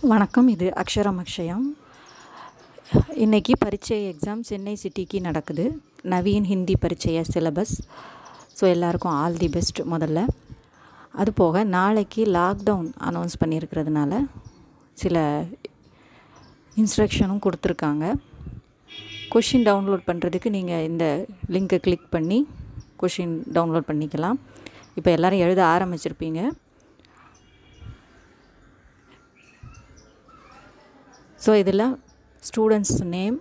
வணக்கம் இது அக்ஷரம் அக்ஷயம் இன்றைக்கி பரீட்சை எக்ஸாம் சென்னை சிட்டிக்கு நடக்குது நவீன் ஹிந்தி பரீட்சைய சிலபஸ் ஸோ எல்லாருக்கும் ஆல் தி பெஸ்ட் முதல்ல அது போக நாளைக்கு லாக்டவுன் அனௌன்ஸ் பண்ணியிருக்கிறதுனால சில இன்ஸ்ட்ரக்ஷனும் கொடுத்துருக்காங்க கொஷின் டவுன்லோட் பண்ணுறதுக்கு நீங்கள் இந்த லிங்கை கிளிக் பண்ணி கொஷின் டவுன்லோட் பண்ணிக்கலாம் இப்போ எல்லோரும் எழுத ஆரம்பிச்சிருப்பீங்க ஸோ இதில் ஸ்டூடெண்ட்ஸ் நேம்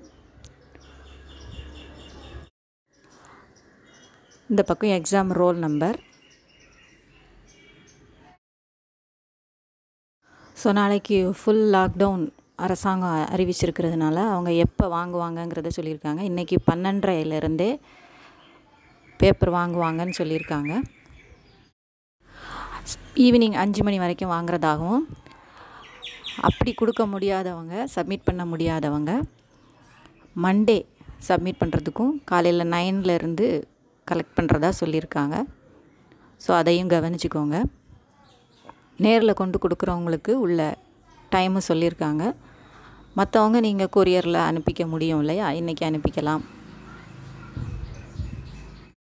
இந்த பக்கம் எக்ஸாம் ரோல் நம்பர் ஸோ நாளைக்கு ஃபுல் லாக்டவுன் அரசாங்கம் அறிவிச்சிருக்கிறதுனால அவங்க எப்போ வாங்குவாங்கங்கிறத சொல்லியிருக்காங்க இன்றைக்கி பன்னெண்டரைலேருந்தே பேப்பர் வாங்குவாங்கன்னு சொல்லியிருக்காங்க ஈவினிங் அஞ்சு மணி வரைக்கும் வாங்குறதாகவும் அப்படி கொடுக்க முடியாதவங்க சப்மிட் பண்ண முடியாதவங்க மண்டே சப்மிட் பண்ணுறதுக்கும் காலையில் நைன்லேருந்து கலெக்ட் பண்ணுறதா சொல்லியிருக்காங்க ஸோ அதையும் கவனிச்சிக்கோங்க நேரில் கொண்டு கொடுக்குறவங்களுக்கு உள்ள டைமு சொல்லியிருக்காங்க மற்றவங்க நீங்கள் கொரியரில் அனுப்பிக்க முடியும் இல்லையா இன்றைக்கி அனுப்பிக்கலாம்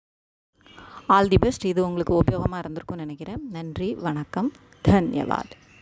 ஆல் தி பெஸ்ட் இது உங்களுக்கு உபயோகமாக இருந்திருக்கும்னு நினைக்கிறேன் நன்றி வணக்கம் தன்யவாத்